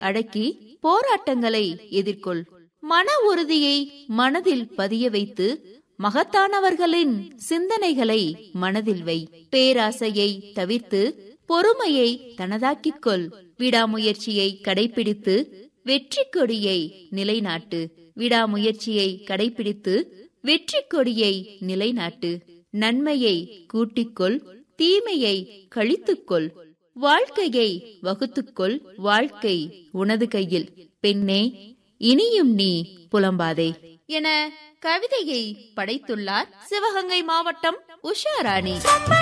அடக்கி போராட்டங்களை எதிர்கொள் மன உறுதியை மனதில் பதிய வைத்து மகத்தானவர்களின் சிந்தனைகளை மனதில் வை பேராசையை தவிர்த்து பொறுமையை தனதாக்கிக் கொள் விடாமுயற்சியை கடைபிடித்து வெற்றி கொடியை நிலைநாட்டு விடாமுயற்சியை கடைபிடித்து வெற்றி கொடியை நிலைநாட்டு நன்மையை கூட்டிக்கொள் தீமையை கழித்துக்கொள் வாழ்க்கையை வகுத்துக்கொள் வாழ்க்கை உனது கையில் பெண்ணே இனியும் நீ புலம்பாதே என கவிதையை படைத்துள்ளார் சிவகங்கை மாவட்டம் உஷாராணி